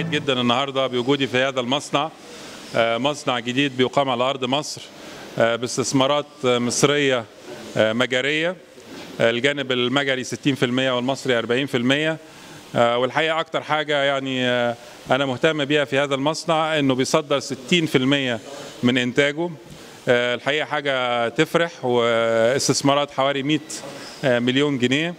سعيد جدا النهارده بوجودي في هذا المصنع مصنع جديد بيقام على ارض مصر باستثمارات مصريه مجريه الجانب المجري 60% والمصري 40% والحقيقه اكتر حاجه يعني انا مهتم بيها في هذا المصنع انه بيصدر 60% من انتاجه الحقيقه حاجه تفرح واستثمارات حوالي 100 مليون جنيه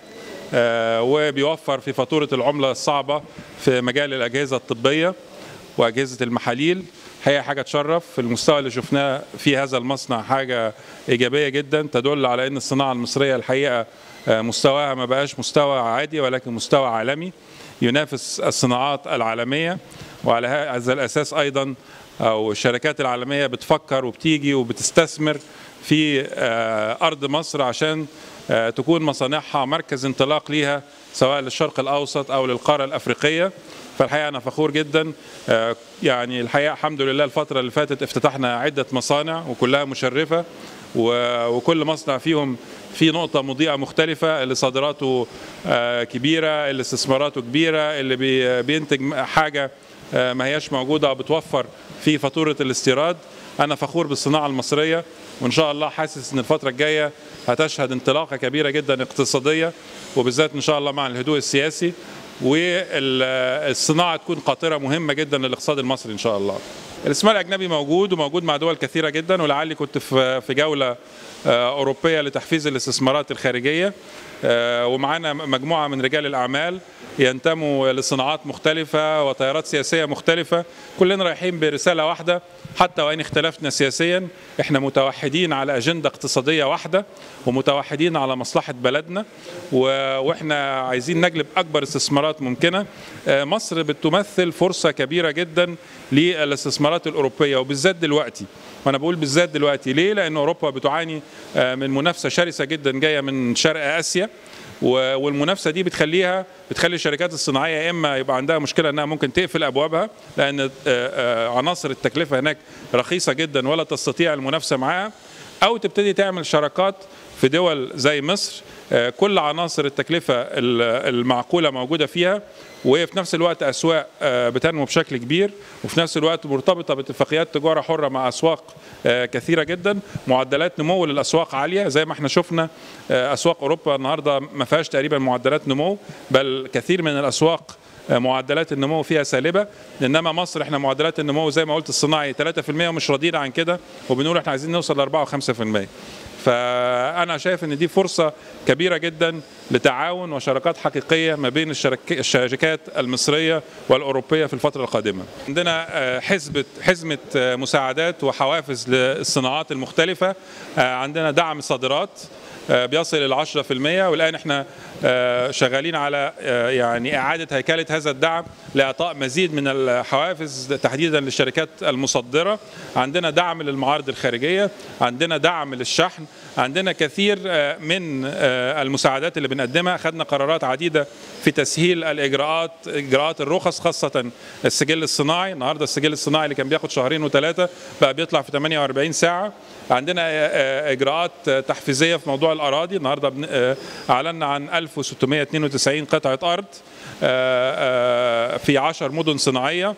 وبيوفر في فاتوره العمله الصعبه في مجال الاجهزه الطبيه واجهزه المحاليل هي حاجه تشرف في المستوى اللي شفناه في هذا المصنع حاجه ايجابيه جدا تدل على ان الصناعه المصريه الحقيقه مستواها ما بقاش مستوى عادي ولكن مستوى عالمي ينافس الصناعات العالميه وعلى هذا الاساس ايضا او الشركات العالميه بتفكر وبتيجي وبتستثمر في ارض مصر عشان تكون مصانعها مركز انطلاق ليها سواء للشرق الاوسط او للقاره الافريقيه فالحقيقه انا فخور جدا يعني الحقيقه الحمد لله الفتره اللي فاتت افتتحنا عده مصانع وكلها مشرفه وكل مصنع فيهم في نقطة مضيئة مختلفة اللي صادراته كبيرة اللي استثماراته كبيرة اللي بينتج حاجة ما هياش موجودة أو بتوفر في فاتورة الاستيراد أنا فخور بالصناعة المصرية وإن شاء الله حاسس إن الفترة الجاية هتشهد انطلاقة كبيرة جدا اقتصادية وبالذات إن شاء الله مع الهدوء السياسي والصناعة تكون قاطرة مهمة جدا للاقتصاد المصري إن شاء الله الاستثمار الأجنبي موجود وموجود مع دول كثيرة جدا ولعلي كنت في جولة أوروبية لتحفيز الاستثمارات الخارجية ومعانا مجموعة من رجال الأعمال ينتموا لصناعات مختلفة وتيارات سياسية مختلفة كلنا رايحين برسالة واحدة حتى وإن اختلفنا سياسيا احنا متوحدين على أجندة اقتصادية واحدة ومتوحدين على مصلحة بلدنا واحنا عايزين نجلب أكبر استثمارات ممكنة مصر بتمثل فرصة كبيرة جدا للاستثمارات الأوروبية وبالذات دلوقتي وانا بقول بالذات دلوقتي ليه لان اوروبا بتعاني من منافسه شرسه جدا جايه من شرق اسيا والمنافسه دي بتخليها بتخلي الشركات الصناعيه يا اما يبقى عندها مشكله انها ممكن تقفل ابوابها لان عناصر التكلفه هناك رخيصه جدا ولا تستطيع المنافسه معاها او تبتدي تعمل شراكات في دول زي مصر كل عناصر التكلفه المعقوله موجوده فيها وفي نفس الوقت اسواق بتنمو بشكل كبير وفي نفس الوقت مرتبطه باتفاقيات تجاره حره مع اسواق كثيره جدا معدلات نمو للاسواق عاليه زي ما احنا شفنا اسواق اوروبا النهارده ما فيهاش تقريبا معدلات نمو بل كثير من الاسواق معدلات النمو فيها سالبه انما مصر احنا معدلات النمو زي ما قلت الصناعي 3% ومش راضيين عن كده وبنقول احنا عايزين نوصل ل 4 و5% فانا شايف ان دي فرصه كبيره جدا لتعاون وشراكات حقيقيه ما بين الشركات المصريه والاوروبيه في الفتره القادمه. عندنا حزبه حزمه مساعدات وحوافز للصناعات المختلفه عندنا دعم صادرات بيصل الى 10% والان احنا شغالين على يعني اعاده هيكله هذا الدعم لاعطاء مزيد من الحوافز تحديدا للشركات المصدره عندنا دعم للمعارض الخارجيه عندنا دعم للشحن عندنا كثير من المساعدات اللي بنقدمها اخذنا قرارات عديده في تسهيل الاجراءات اجراءات الرخص خاصه السجل الصناعي النهارده السجل الصناعي اللي كان بياخد شهرين وثلاثه بقى بيطلع في 48 ساعه عندنا اجراءات تحفيزيه في موضوع الاراضي النهارده اعلنا عن 1692 قطعه ارض في 10 مدن صناعيه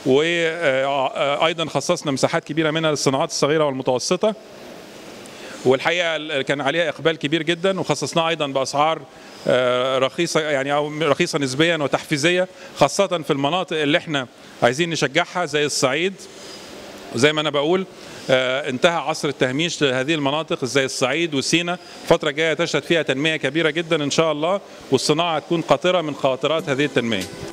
وايضا خصصنا مساحات كبيره منها للصناعات الصغيره والمتوسطه والحقيقه كان عليها اقبال كبير جدا وخصصناها ايضا باسعار رخيصه يعني او رخيصه نسبيا وتحفيزيه خاصه في المناطق اللي احنا عايزين نشجعها زي الصعيد وزي ما انا بقول انتهى عصر التهميش لهذه المناطق زي الصعيد وسينا الفترة الجاية تشهد فيها تنمية كبيرة جدا إن شاء الله والصناعة تكون قاطرة من خاطرات هذه التنمية